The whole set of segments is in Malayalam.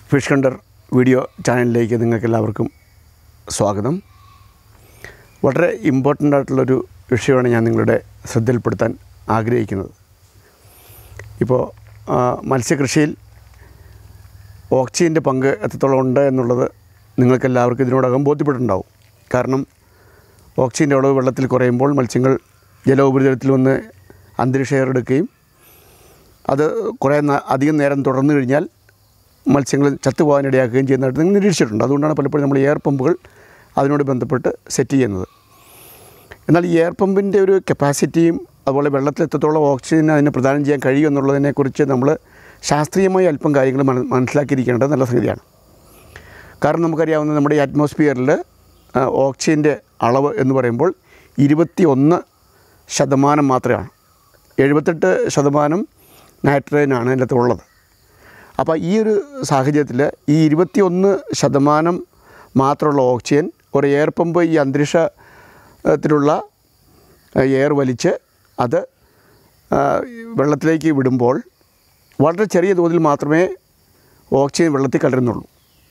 ഫിഷ് കണ്ടർ വീഡിയോ ചാനലിലേക്ക് നിങ്ങൾക്ക് എല്ലാവർക്കും സ്വാഗതം വളരെ ഇമ്പോർട്ടൻ്റ് ആയിട്ടുള്ളൊരു വിഷയമാണ് ഞാൻ നിങ്ങളുടെ ശ്രദ്ധയിൽപ്പെടുത്താൻ ആഗ്രഹിക്കുന്നത് ഇപ്പോൾ ആ, മത്സ്യകൃഷിയിൽ ഓക്സിജൻ്റെ പങ്ക് എത്രത്തോളം ഉണ്ട് എന്നുള്ളത് നിങ്ങൾക്കെല്ലാവർക്കും ഇതിനോടകം ബോധ്യപ്പെട്ടിട്ടുണ്ടാവും കാരണം ഓക്സിജൻ്റെ അളവ് വെള്ളത്തിൽ കുറയുമ്പോൾ മത്സ്യങ്ങൾ ജലോപരിതലത്തിൽ വന്ന് അന്തരീക്ഷ എയർ എടുക്കുകയും അത് കുറേ ന- അധികം നേരം തുടർന്നു കഴിഞ്ഞാൽ മത്സ്യങ്ങൾ ചത്തുപോകാനിടയാക്കുകയും ചെയ്യുന്നതായിട്ട് നിങ്ങൾ നിരീക്ഷിച്ചിട്ടുണ്ട് അതുകൊണ്ടാണ് പലപ്പോഴും നമ്മൾ എയർ പമ്പുകൾ അതിനോട് ബന്ധപ്പെട്ട് സെറ്റ് ചെയ്യുന്നത് എന്നാൽ ഈ എയർ പമ്പിൻ്റെ ഒരു കപ്പാസിറ്റിയും അതുപോലെ വെള്ളത്തിൽ എത്രത്തോളം ഓക്സിജൻ അതിന് പ്രദാനം ചെയ്യാൻ കഴിയും എന്നുള്ളതിനെക്കുറിച്ച് നമ്മൾ ശാസ്ത്രീയമായി അല്പം കാര്യങ്ങൾ മന- മനസ്സിലാക്കിയിരിക്കേണ്ടത് നല്ല സംഗതിയാണ് കാരണം നമുക്കറിയാവുന്ന നമ്മുടെ ഈ അറ്റ്മോസ്ഫിയറിൽ ഓക്സിജൻ്റെ അളവ് എന്ന് പറയുമ്പോൾ ഇരുപത്തി ഒന്ന് ശതമാനം മാത്രമാണ് എഴുപത്തെട്ട് ശതമാനം നൈട്രജനാണ് അതിൻ്റെ അകത്ത് ഉള്ളത് അപ്പോൾ ഈ ഒരു സാഹചര്യത്തിൽ ഈ ഇരുപത്തി ഒന്ന് ശതമാനം മാത്രമുള്ള ഓക്സിജൻ ഒരു എയർ പമ്പ് ഈ അന്തരീക്ഷത്തിലുള്ള എയർ വലിച്ച് അത് ആ, വെള്ളത്തിലേക്ക് വിടുമ്പോൾ വളരെ ചെറിയ തോതിൽ മാത്രമേ ഓക്സിജൻ വെള്ളത്തിൽ കലരുന്നുള്ളൂ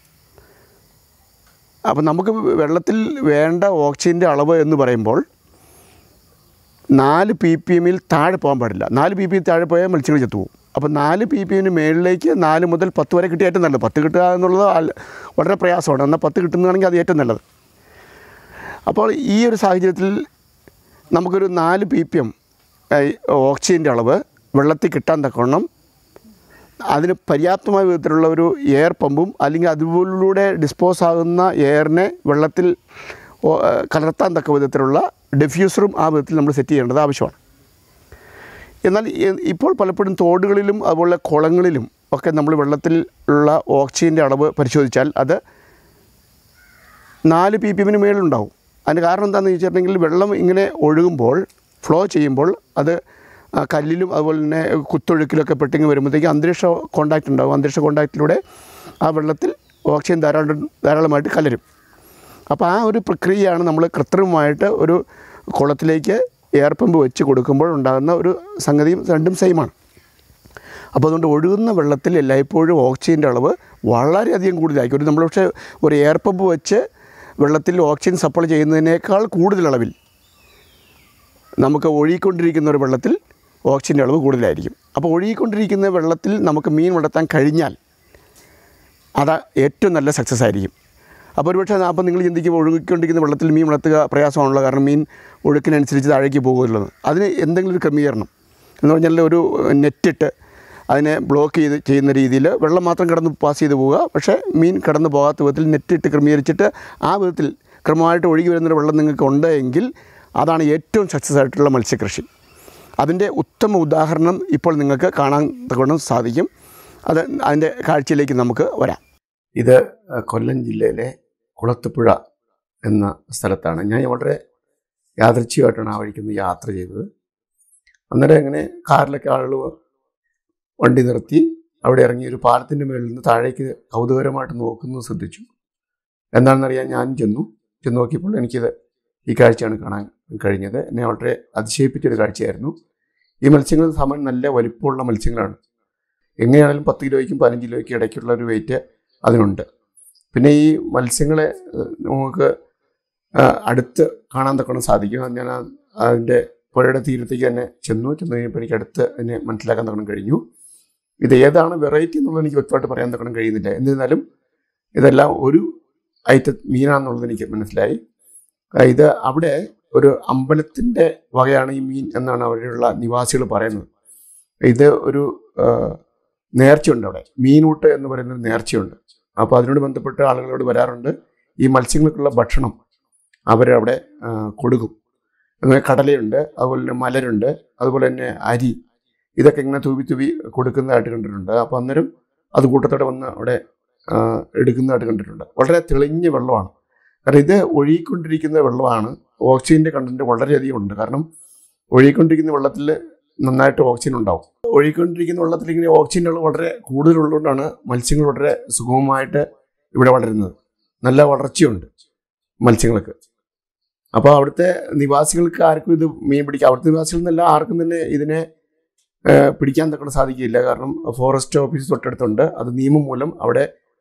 അപ്പോൾ നമുക്ക് വെള്ളത്തിൽ വേണ്ട ഓക്സിജൻ്റെ അളവ് എന്ന് പറയുമ്പോൾ നാല് പി പി എമ്മിൽ താഴെ പോകാൻ പാടില്ല നാല് പി പി എം താഴെ പോയാൽ മത്സ്യങ്ങൾ ചത്തുപോകും അപ്പോൾ നാല് പി പി എമ്മിന് മേളിലേക്ക് നാല് മുതൽ പത്ത് വരെ കിട്ടിയ ഏറ്റവും നല്ലത് പത്ത് കിട്ടുക എന്നുള്ളത് അല്ല- വളരെ പ്രയാസമാണ് എന്നാൽ പത്ത് കിട്ടുന്നതാണെങ്കിൽ അത് ഏറ്റവും നല്ലത് അപ്പോൾ ഈ ഒരു സാഹചര്യത്തിൽ നമുക്കൊരു നാല് പി പി എം ഓക്സിജൻ്റെ അളവ് വെള്ളത്തിൽ കിട്ടാൻ തക്കവണ്ണം അതിന് പര്യാപ്തമായ വിധത്തിലുള്ള ഒരു എയർ പമ്പും അല്ലെങ്കിൽ അതുപോലൂടെ ഡിസ്പോസ് ആകുന്ന എയറിനെ വെള്ളത്തിൽ ഓ- ഏഹ് കലർത്താൻ തക്ക വിധത്തിലുള്ള ഡിഫ്യൂസറും ആ വിധത്തിൽ നമ്മൾ സെറ്റ് ചെയ്യേണ്ടത് ആവശ്യമാണ് എന്നാൽ ഇ- ഇപ്പോൾ പലപ്പോഴും തോടുകളിലും അതുപോലെ കുളങ്ങളിലും ഒക്കെ നമ്മൾ വെള്ളത്തിൽ ഉള്ള ഓക്സിജൻ്റെ അളവ് പരിശോധിച്ചാൽ അത് നാല് പി പി എമ്മിന് മേളുണ്ടാവും അതിന് കാരണം എന്താണെന്ന് ചോദിച്ചിട്ടുണ്ടെങ്കിൽ വെള്ളം ഇങ്ങനെ ഒഴുകുമ്പോൾ ഫ്ലോ ചെയ്യുമ്പോൾ അത് ആ കല്ലിലും അതുപോലെ തന്നെ കുത്തൊഴുക്കിലൊക്കെ പെട്ടിങ്ങ് വരുമ്പോഴത്തേക്ക് അന്തരീക്ഷ കോണ്ടാക്റ്റ് ഉണ്ടാവും അന്തരീക്ഷ കോണ്ടാക്റ്റിലൂടെ ആ വെള്ളത്തിൽ ഓക്സിജൻ ധാരാളം ധാരാളമായിട്ട് കലരും അപ്പോൾ ആ ഒരു പ്രക്രിയയാണ് നമ്മൾ കൃത്രിമമായിട്ട് ഒരു കുളത്തിലേക്ക് എയർ പമ്പ് വെച്ച് കൊടുക്കുമ്പോൾ ഉണ്ടാകുന്ന ഒരു സംഗതിയും രണ്ടും സെയിമാണ് അപ്പോൾ അതുകൊണ്ട് ഒഴുകുന്ന വെള്ളത്തിൽ എല്ലായ്പ്പോഴും ഓക്സിജൻ്റെ അളവ് വളരെയധികം കൂടുതലായിരിക്കും ഒരു നമ്മൾ പക്ഷേ ഒരു എയർ പമ്പ് വെച്ച് വെള്ളത്തിൽ ഓക്സിജൻ സപ്ലൈ ചെയ്യുന്നതിനേക്കാൾ കൂടുതൽ അളവിൽ നമുക്ക് ഒഴുകിക്കൊണ്ടിരിക്കുന്ന ഒരു വെള്ളത്തിൽ ഓക്സിജൻ്റെ അളവ് കൂടുതലായിരിക്കും അപ്പോൾ ഒഴുകിക്കൊണ്ടിരിക്കുന്ന വെള്ളത്തിൽ നമുക്ക് മീൻ വളർത്താൻ കഴിഞ്ഞാൽ അത് ഏറ്റവും നല്ല സക്സസ് ആയിരിക്കും അപ്പോൾ ഒരുപക്ഷെ അപ്പോൾ നിങ്ങൾ ചിന്തിക്കും ഒഴുകിക്കൊണ്ടിരിക്കുന്ന വെള്ളത്തിൽ മീൻ വളർത്തുക പ്രയാസമാണല്ലോ കാരണം മീൻ ഒഴുക്കിനനുസരിച്ച് താഴേക്ക് പോകുമല്ലോ എന്ന് അതിന് എന്തെങ്കിലും ഒരു ക്രമീകരണം എന്ന് പറഞ്ഞാൽ ഒരു നെറ്റിട്ട് അതിനെ ബ്ലോക്ക് ചെയ്ത് ചെയ്യുന്ന രീതിയിൽ വെള്ളം മാത്രം കടന്ന് പാസ് ചെയ്ത് പോവുക പക്ഷേ മീൻ കടന്നു പോകാത്ത വിധത്തിൽ നെറ്റിട്ട് ക്രമീകരിച്ചിട്ട് ആ വിധത്തിൽ ക്രമമായിട്ട് ഒഴുകി വരുന്നൊരു വെള്ളം നിങ്ങൾക്ക് ഉണ്ട് എങ്കിൽ അതാണ് ഏറ്റവും സക്സസ് ആയിട്ടുള്ള മത്സ്യകൃഷി അതിൻ്റെ ഉത്തമ ഉദാഹരണം ഇപ്പോൾ നിങ്ങൾക്ക് കാണാൻ തക്കവണ്ണം സാധിക്കും അത് അതിൻ്റെ കാഴ്ചയിലേക്ക് നമുക്ക് വരാം ഇത് കൊല്ലം ജില്ലയിലെ കുളത്തുപുഴ എന്ന സ്ഥലത്താണ് ഞാൻ വളരെ യാദൃച്ഛികമായിട്ടാണ് ആ വഴിക്കൊന്ന് യാത്ര ചെയ്തത് അന്നേരം ഇങ്ങനെ കാറിലൊക്കെ ആളുകൾ വണ്ടി നിർത്തി അവിടെ ഇറങ്ങി ഒരു പാലത്തിൻ്റെ മുകളിൽ നിന്ന് താഴേക്ക് കൗതുകരമായിട്ട് നോക്കുന്നത് ശ്രദ്ധിച്ചു എന്താണെന്നറിയാൻ ഞാൻ ചെന്നു ചെന്ന് നോക്കിയപ്പോൾ എനിക്കിത് ഈ കാഴ്ചയാണ് കാണാൻ കഴിഞ്ഞത് എന്നെ വളരെ അതിശയിപ്പിച്ചൊരു കാഴ്ചയായിരുന്നു ഈ മത്സ്യങ്ങൾ സാമാന്യം നല്ല വലിപ്പമുള്ള മത്സ്യങ്ങളാണ് എങ്ങനെയാണെങ്കിലും പത്ത് കിലോയ്ക്കും പതിനഞ്ച് കിലോയ്ക്കും ഇടയ്ക്കുള്ള ഒരു വെയിറ്റ് അതിനുണ്ട് പിന്നെ ഈ മത്സ്യങ്ങളെ ഏഹ്, നമുക്ക് ആ, അടുത്ത് കാണാൻ തക്കണം സാധിക്കും അത് ഞാൻ ആ- അതിൻ്റെ പുഴയുടെ തീരത്തേക്ക് തന്നെ ചെന്നു ചെന്ന് കഴിഞ്ഞപ്പോൾ എനിക്ക് അടുത്ത് അതിനെ മനസ്സിലാക്കാൻ തക്കണം കഴിഞ്ഞു ഇത് ഏതാണ് വെറൈറ്റി എന്നുള്ളത് എനിക്ക് വ്യക്തമായിട്ട് പറയാൻ തക്കണം കഴിയുന്നില്ല എന്നിരുന്നാലും ഇതെല്ലാം ഒരു ഐറ്റം മീനാണെന്നുള്ളത് എനിക്ക് മനസ്സിലായി ആ, ഇത് അവിടെ ഒരു അമ്പലത്തിൻ്റെ വകയാണ് ഈ മീൻ എന്നാണ് അവിടെയുള്ള നിവാസികൾ പറയുന്നത് ഇത് ഒരു ആ, നേർച്ചയുണ്ട് അവിടെ മീനൂട്ട് എന്ന് പറയുന്ന ഒരു നേർച്ചയുണ്ട് അപ്പോൾ അതിനോട് ബന്ധപ്പെട്ട് ആളുകളോട് വരാറുണ്ട് ഈ മത്സ്യങ്ങൾക്കുള്ള ഭക്ഷണം അവരവിടെ ആ, കൊടുക്കും അങ്ങനെ കടലയുണ്ട് അതുപോലെ തന്നെ മലരുണ്ട് അതുപോലെ തന്നെ അരി ഇതൊക്കെ ഇങ്ങനെ തൂവി തൂവി കൊടുക്കുന്നതായിട്ട് കണ്ടിട്ടുണ്ട് അപ്പോൾ അന്നേരം അത് കൂട്ടത്തോടെ വന്ന് അവിടെ ആ, എടുക്കുന്നതായിട്ട് കണ്ടിട്ടുണ്ട് വളരെ തെളിഞ്ഞ വെള്ളമാണ് കാരണം ഇത് ഒഴുകിക്കൊണ്ടിരിക്കുന്ന വെള്ളമാണ് ഓക്സിജൻ്റെ കണ്ടൻറ്റ് വളരെയധികം ഉണ്ട് കാരണം ഒഴുകിക്കൊണ്ടിരിക്കുന്ന വെള്ളത്തിൽ നന്നായിട്ട് ഓക്സിജൻ ഉണ്ടാവും ഒഴുകിക്കൊണ്ടിരിക്കുന്ന വെള്ളത്തിൽ ഇങ്ങനെ ഓക്സിജൻ അളവ് വളരെ കൂടുതലുള്ളതുകൊണ്ടാണ് മത്സ്യങ്ങൾ വളരെ സുഗമമായിട്ട് ഇവിടെ വളരുന്നത് നല്ല വളർച്ചയുണ്ട് മത്സ്യങ്ങൾക്ക് അപ്പോൾ അവിടുത്തെ നിവാസികൾക്ക് ആർക്കും ഇത് മീൻ പിടിക്കാം അവിടുത്തെ നിവാസികൾ എന്നല്ല ആർക്കും തന്നെ ഇതിനെ ഏഹ്, പിടിക്കാൻ തക്ക സാധിക്കില്ല കാരണം ഫോറസ്റ്റ് ഓഫീസ് തൊട്ടടുത്തുണ്ട് അത് നിയമം മൂലം അവിടെ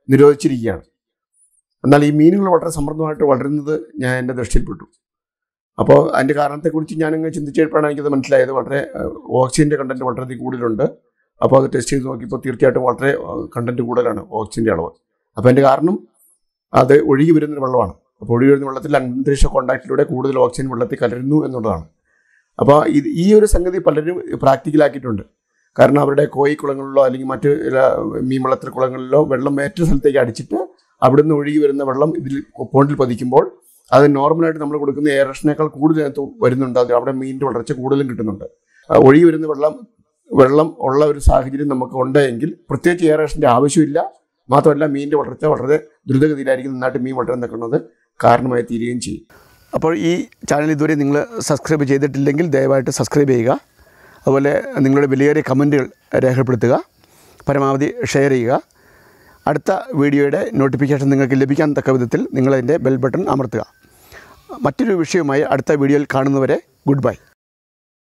നിരോധിച്ചിരിക്കുകയാണ് എന്നാൽ ഈ മീനുകൾ വളരെ സമൃദ്ധമായിട്ട് വളരുന്നത് ഞാൻ എൻ്റെ ദൃഷ്ടിയിൽപ്പെട്ടു അപ്പോൾ അതിൻ്റെ കാരണത്തെക്കുറിച്ച് ഞാനിങ്ങനെ ചിന്തിച്ചപ്പോഴാണ് എനിക്കത് മനസ്സിലായത് വളരെ ഏഹ്, ഓക്സിജൻ്റെ കണ്ടൻറ്റ് വളരെയധികം കൂടുതലുണ്ട് അപ്പോൾ അത് ടെസ്റ്റ് ചെയ്ത് നോക്കിയപ്പോൾ തീർച്ചയായിട്ടും വളരെ കണ്ടൻറ്റ് കൂടുതലാണ് ഓക്സിജൻ്റെ അളവ് അപ്പോൾ അതിൻ്റെ കാരണം അത് ഒഴുകി വരുന്ന വെള്ളമാണ് അപ്പോൾ ഒഴുകി വരുന്ന വെള്ളത്തിൽ അന്തരീക്ഷ കോണ്ടാക്റ്റിലൂടെ കൂടുതൽ ഓക്സിജൻ വെള്ളത്തിൽ കലരുന്നു എന്നുള്ളതാണ് അപ്പോൾ ഇത് ഈ ഒരു സംഗതി പലരും പ്രാക്ടിക്കലാക്കിയിട്ടുണ്ട് കാരണം അവരുടെ കോയി കുളങ്ങളിലോ അല്ലെങ്കിൽ മറ്റ് ഇല മീൻ വളർത്തൽ കുളങ്ങളിലോ വെള്ളം മറ്റൊരു സ്ഥലത്തേക്ക് അടിച്ചിട്ട് അവിടുന്ന് ഒഴുകി വരുന്ന വെള്ളം ഇതിൽ പോണ്ടിൽ പതിക്കുമ്പോൾ അത് നോർമലായിട്ട് നമ്മൾ കൊടുക്കുന്ന എയറേഷനേക്കാൾ കൂടുതൽ അതിനകത്ത് വരുന്നുണ്ട് അത് അവിടെ മീനിൻ്റെ വളർച്ച കൂടുതലും കിട്ടുന്നുണ്ട് ആ ഒഴുകി വരുന്ന വെള്ളം വെള്ളം ഉള്ള ഒരു സാഹചര്യം നമുക്ക് ഉണ്ടെങ്കിൽ പ്രത്യേകിച്ച് എയറേഷൻ്റെ ആവശ്യമില്ല മാത്രമല്ല മീനിൻ്റെ വളർച്ച വളരെ ദ്രുതഗതിയിലായിരിക്കും നന്നായിട്ട് മീൻ വളരാൻ നിൽക്കുന്നത് കാരണമായി തീരുകയും ചെയ്യും അപ്പോൾ ഈ ചാനൽ ഇതുവരെ നിങ്ങൾ സബ്സ്ക്രൈബ് ചെയ്തിട്ടില്ലെങ്കിൽ ദയവായിട്ട് സബ്സ്ക്രൈബ് ചെയ്യുക അതുപോലെ നിങ്ങളുടെ വിലയേറിയ കമൻറ്റുകൾ രേഖപ്പെടുത്തുക പരമാവധി ഷെയർ ചെയ്യുക അടുത്ത വീഡിയോയുടെ നോട്ടിഫിക്കേഷൻ നിങ്ങൾക്ക് ലഭിക്കാൻ തക്ക വിധത്തിൽ നിങ്ങളതിൻ്റെ ബെൽ ബട്ടൺ അമർത്തുക മറ്റൊരു വിഷയവുമായി അടുത്ത വീഡിയോയിൽ കാണുന്നവരെ ഗുഡ് ബൈ